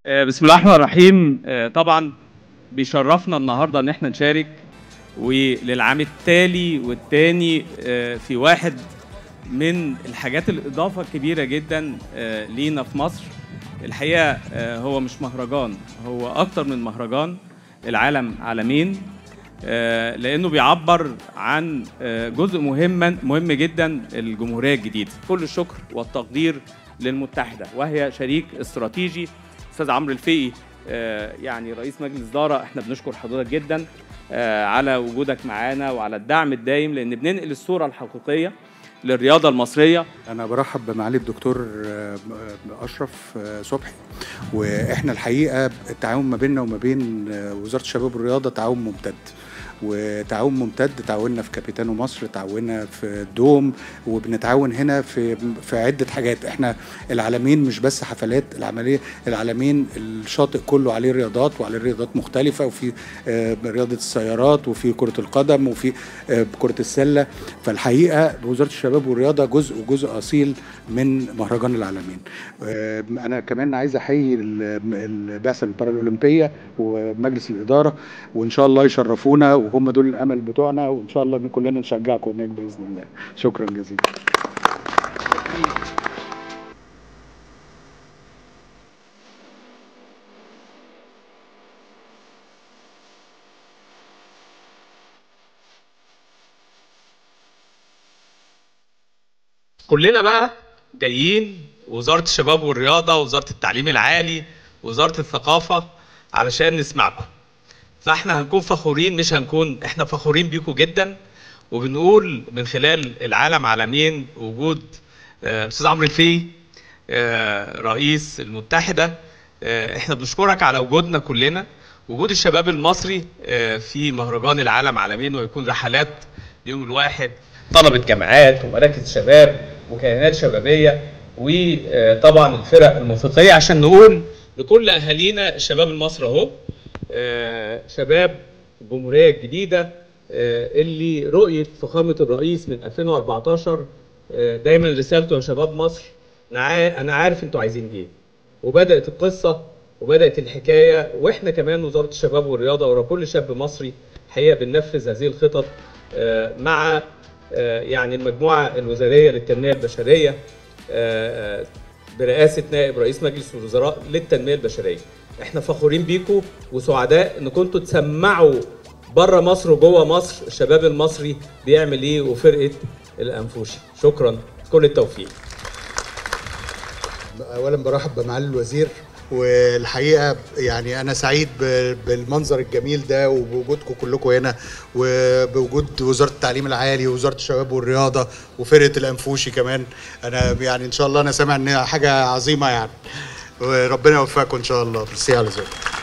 آه، بسم الله الرحمن الرحيم آه، طبعا بيشرفنا النهارده ان احنا نشارك وللعام التالي والتاني آه، في واحد من الحاجات الاضافه الكبيره جدا آه، لينا في مصر الحقيقه آه، هو مش مهرجان هو اكتر من مهرجان العالم عالمين آه، لانه بيعبر عن آه، جزء مهم مهم جدا الجمهوريه الجديده كل الشكر والتقدير للمتحده وهي شريك استراتيجي استاذ عمرو الفقي آه، يعني رئيس مجلس اداره احنا بنشكر حضرتك جدا آه، على وجودك معانا وعلى الدعم الدايم لان بننقل الصوره الحقيقيه للرياضه المصريه أنا برحب بمعالي الدكتور آه، أشرف آه، صبحي وإحنا الحقيقة التعاون ما بيننا وما بين آه، وزارة الشباب والرياضة تعاون ممتد وتعاون ممتد تعاوننا في كابيتانو مصر تعاوننا في الدوم وبنتعاون هنا في في عده حاجات احنا العالمين مش بس حفلات العمليه العالمين الشاطئ كله عليه رياضات وعليه رياضات مختلفه وفي آه، رياضه السيارات وفي كره القدم وفي آه، كره السله فالحقيقه وزاره الشباب والرياضه جزء وجزء اصيل من مهرجان العالمين آه، انا كمان عايز احيي ال- البعثه البارالمبيه ومجلس الاداره وان شاء الله يشرفونا وهم دول الامل بتوعنا وان شاء الله كلنا نشجعكم هناك باذن الله شكرا جزيلا كلنا بقى جايين وزارة الشباب والرياضة وزارة التعليم العالي وزارة الثقافة علشان نسمعكم فاحنا هنكون فخورين مش هنكون احنا فخورين بيكم جدا وبنقول من خلال العالم عالمين وجود آه، استاذ عمرو الفي آه، رئيس المتحدة آه، احنا بنشكرك على وجودنا كلنا وجود الشباب المصري آه، في مهرجان العالم عالمين ويكون رحلات يوم الواحد طلبة جامعات ومراكز شباب وكيانات شبابية وطبعا الفرق الموسيقية عشان نقول لكل أهالينا الشباب المصري أهو آه، شباب الجمهورية الجديدة آه، اللي رؤية فخامة الرئيس من 2014 آه، دايما رسالته يا شباب مصر أنا عا- أنا عارف أنتوا عايزين إيه وبدأت القصة وبدأت الحكاية وإحنا كمان وزارة الشباب والرياضة ورا كل شاب مصري حقيقة بننفذ هذه الخطط آه، مع آه، يعني المجموعة الوزارية للتنمية البشرية آه، آه، برئاسة نائب رئيس مجلس الوزراء للتنمية البشرية احنا فخورين بيكم وسعداء ان كنتوا تسمعوا بره مصر وجوه مصر الشباب المصري بيعمل ايه وفرقة الانفوشي شكرا كل التوفيق اولا برحب بمعالي الوزير والحقيقه يعني انا سعيد ب- بالمنظر الجميل ده وبوجودكم كلكم هنا وبوجود وزاره التعليم العالي ووزاره الشباب والرياضه وفرقه الانفوشي كمان انا يعني ان شاء الله انا سامع انها حاجه عظيمه يعني وربنا يوفقكم ان شاء الله ميرسي على ذوقك